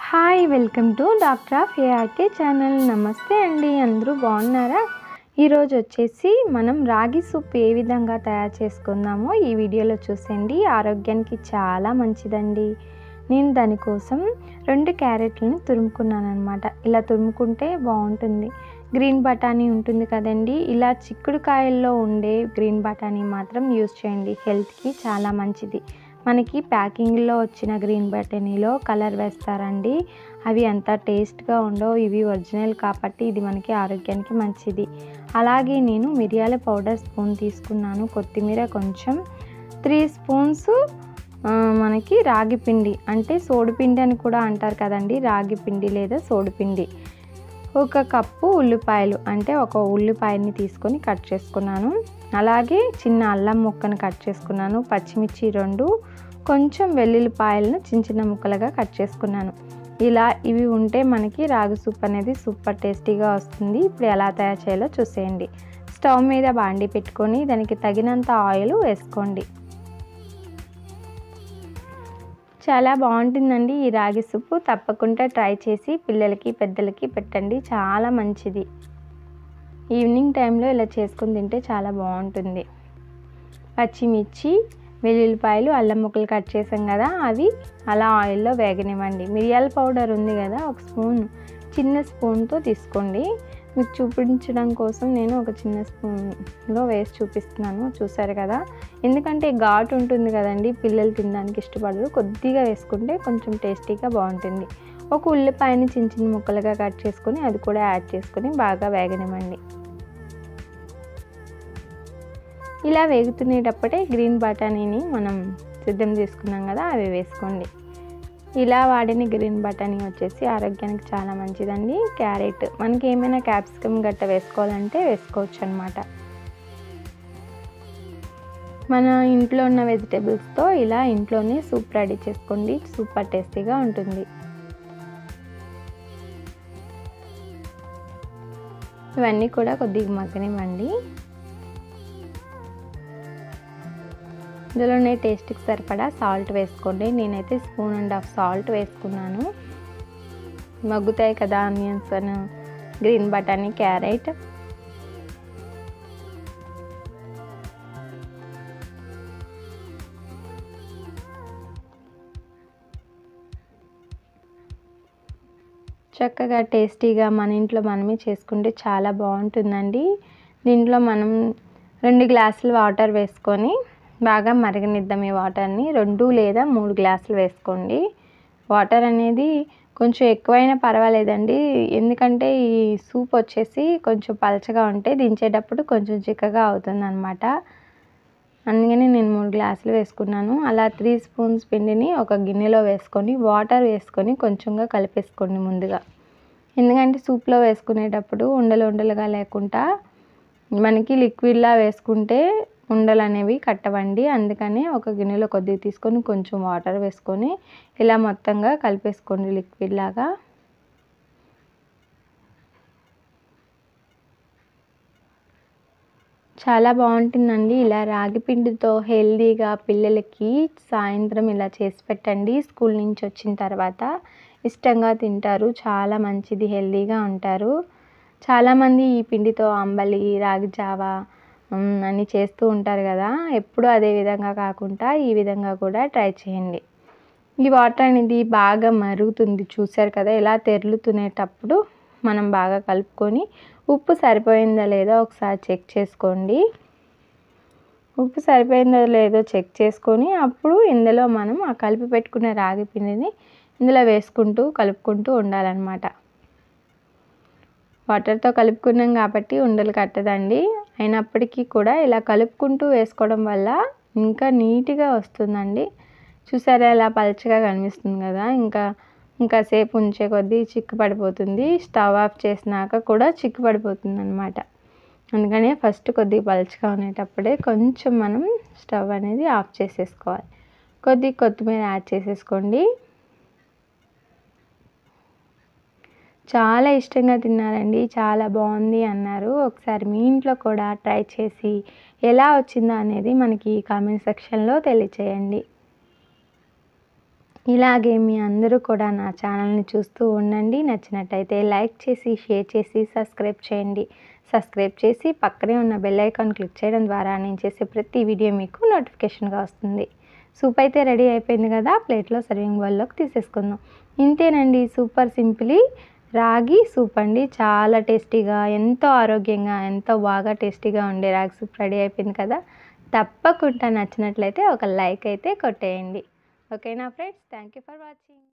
hi welcome to doctor of ARK channel నమస్తే అండి అందరూ బాగున్నారా ఈరోజు వచ్చేసి మనం రాగి సూప్ ఏ విధంగా తయారు చేసుకుందామో ఈ వీడియోలో చూసేయండి ఆరోగ్యానికి చాలా మంచిదండి నేను దానికోసం రెండు క్యారెట్లను తురుముకున్నాను అనమాట ఇలా తురుముకుంటే బాగుంటుంది గ్రీన్ బఠానీ ఉంటుంది కదండి ఇలా చిక్కుడుకాయల్లో ఉండే గ్రీన్ బఠానీ మాత్రం యూస్ చేయండి హెల్త్కి చాలా మంచిది మనకి ప్యాకింగ్లో వచ్చిన గ్రీన్ బఠానీలో కలర్ వేస్తారండి అవి అంత టేస్ట్గా ఉండవు ఇవి ఒరిజినల్ కాబట్టి ఇది మనకి ఆరోగ్యానికి మంచిది అలాగే నేను మిరియాల పౌడర్ స్పూన్ తీసుకున్నాను కొత్తిమీర కొంచెం త్రీ స్పూన్స్ ఆ, మనకి రాగి పిండి అంటే సోడిపిండి అని కూడా అంటారు కదండి రాగి పిండి లేదా సోడిపిండి ఒక కప్పు ఉల్లిపాయలు అంటే ఒక ఉల్లిపాయని తీసుకొని కట్ చేసుకున్నాను అలాగే చిన్న అల్లం ముక్కను కట్ చేసుకున్నాను పచ్చిమిర్చి రెండు కొంచెం వెల్లుల్లిపాయలను చిన్న చిన్న ముక్కలుగా కట్ చేసుకున్నాను ఇలా ఇవి ఉంటే మనకి రాగి సూప్ అనేది సూపర్ టేస్టీగా వస్తుంది ఇప్పుడు ఎలా తయారు చేయాలో చూసేయండి స్టవ్ మీద బాండి పెట్టుకొని దానికి తగినంత ఆయిల్ వేసుకోండి చాలా బాగుంటుందండి ఈ రాగి సూపు తప్పకుండా ట్రై చేసి పిల్లలకి పెద్దలకి పెట్టండి చాలా మంచిది ఈవినింగ్ టైంలో ఇలా చేసుకుని తింటే చాలా బాగుంటుంది పచ్చిమిర్చి వెల్లుల్లిపాయలు అల్లం ముక్కలు కట్ చేసాం కదా అవి అలా ఆయిల్లో వేగనివ్వండి మిరియాల పౌడర్ ఉంది కదా ఒక స్పూన్ చిన్న స్పూన్తో తీసుకోండి మీకు చూపించడం కోసం నేను ఒక చిన్న స్పూన్లో వేసి చూపిస్తున్నాను చూసారు కదా ఎందుకంటే ఘాటు ఉంటుంది కదండి పిల్లలు తినడానికి ఇష్టపడరు కొద్దిగా వేసుకుంటే కొంచెం టేస్టీగా బాగుంటుంది ఒక ఉల్లిపాయని చిన్న చిన్న ముక్కలుగా కట్ చేసుకొని అది కూడా యాడ్ చేసుకొని బాగా వేగనివ్వండి ఇలా వేగుతునేటప్పుడే గ్రీన్ బఠానీని మనం సిద్ధం చేసుకున్నాం కదా అవి వేసుకోండి ఇలా వాడిన గ్రీన్ బఠానీ వచ్చేసి ఆరోగ్యానికి చాలా మంచిదండి క్యారెట్ మనకి ఏమైనా క్యాప్సికమ్ గట్ట వేసుకోవాలంటే వేసుకోవచ్చు అనమాట మన ఇంట్లో ఉన్న వెజిటేబుల్స్తో ఇలా ఇంట్లోనే సూప్ రెడీ చేసుకోండి సూపర్ టేస్టీగా ఉంటుంది ఇవన్నీ కూడా కొద్దిగా మగ్గనివ్వండి ఇందులోనే టేస్ట్కి సరిపడా సాల్ట్ వేసుకోండి నేనైతే స్పూన్ అండ్ హాఫ్ సాల్ట్ వేసుకున్నాను మగ్గుతాయి కదా ఆనియన్స్ అని గ్రీన్ బటానీ క్యారెట్ చక్కగా టేస్టీగా మన ఇంట్లో మనమే చేసుకుంటే చాలా బాగుంటుందండి దీంట్లో మనం రెండు గ్లాసులు వాటర్ వేసుకొని బాగా మరగనిద్దాం ఈ వాటర్ని రెండు లేదా మూడు గ్లాసులు వేసుకోండి వాటర్ అనేది కొంచెం ఎక్కువైనా పర్వాలేదండి ఎందుకంటే ఈ సూప్ వచ్చేసి కొంచెం పలచగా ఉంటే దించేటప్పుడు కొంచెం చిక్కగా అవుతుంది అనమాట అందుకని నేను మూడు గ్లాసులు వేసుకున్నాను అలా త్రీ స్పూన్స్ పిండిని ఒక గిన్నెలో వేసుకొని వాటర్ వేసుకొని కొంచెంగా కలిపేసుకోండి ముందుగా ఎందుకంటే సూప్లో వేసుకునేటప్పుడు ఉండలు ఉండలుగా లేకుండా మనకి లిక్విడ్లా వేసుకుంటే ఉండలు అనేవి కట్టవండి అందుకని ఒక గిన్నెలో కొద్దిగా తీసుకొని కొంచెం వాటర్ వేసుకొని ఇలా మొత్తంగా కలిపేసుకోండి లిక్విడ్ లాగా చాలా బాగుంటుందండి ఇలా రాగి పిండితో హెల్దీగా పిల్లలకి సాయంత్రం ఇలా చేసి పెట్టండి స్కూల్ నుంచి వచ్చిన తర్వాత ఇష్టంగా తింటారు చాలా మంచిది హెల్దీగా ఉంటారు చాలామంది ఈ పిండితో అంబలి రాగి జావా ఉమ్, అని చేస్తూ ఉంటారు కదా ఎప్పుడు అదే విధంగా కాకుండా ఈ విధంగా కూడా ట్రై చేయండి ఈ వాటర్ అనేది బాగా మరుగుతుంది చూసారు కదా ఇలా తెరులుతునేటప్పుడు మనం బాగా కలుపుకొని ఉప్పు సరిపోయిందా లేదో ఒకసారి చెక్ చేసుకోండి ఉప్పు సరిపోయిందో లేదో చెక్ చేసుకొని అప్పుడు ఇందులో మనం ఆ కలిపి పెట్టుకున్న రాగి పిండిని ఇందులో వేసుకుంటూ కలుపుకుంటూ ఉండాలన్నమాట వాటర్తో కలుపుకున్నాం కాబట్టి ఉండలు కట్టదండి అయినప్పటికీ కూడా ఇలా కలుపుకుంటూ వేసుకోవడం వల్ల ఇంకా నీట్గా వస్తుందండి చూసారా ఇలా పలచగా కనిపిస్తుంది కదా ఇంకా ఇంకా సేపు ఉంచే కొద్దీ చిక్కు పడిపోతుంది స్టవ్ ఆఫ్ చేసినాక కూడా చిక్కు పడిపోతుంది అనమాట అందుకనే ఫస్ట్ కొద్దిగా పలచగా ఉండేటప్పుడే కొంచెం మనం స్టవ్ అనేది ఆఫ్ చేసేసుకోవాలి కొద్దిగా కొత్తిమీర యాడ్ చేసేసుకోండి చాలా ఇష్టంగా తిన్నారండి చాలా బాగుంది అన్నారు ఒకసారి మీ ఇంట్లో కూడా ట్రై చేసి ఎలా వచ్చిందో అనేది మనకి కామెంట్ సెక్షన్లో తెలియచేయండి ఇలాగే మీ అందరూ కూడా నా ఛానల్ని చూస్తూ ఉండండి నచ్చినట్టయితే లైక్ చేసి షేర్ చేసి సబ్స్క్రైబ్ చేయండి సబ్స్క్రైబ్ చేసి పక్కనే ఉన్న బెల్ ఐకాన్ క్లిక్ చేయడం ద్వారా నేను చేసే ప్రతి వీడియో మీకు నోటిఫికేషన్గా వస్తుంది సూప్ అయితే రెడీ అయిపోయింది కదా ప్లేట్లో సర్వింగ్ బౌల్లోకి తీసేసుకుందాం ఇంతేనండి సూపర్ సింపులీ రాగి సూప్ అండి చాలా టేస్టీగా ఎంతో ఆరోగ్యంగా ఎంతో బాగా టేస్టీగా ఉండే రాగి సూప్ రెడీ అయిపోయింది కదా తప్పకుండా నచ్చినట్లయితే ఒక లైక్ అయితే కొట్టేయండి ఓకేనా friends thank you for watching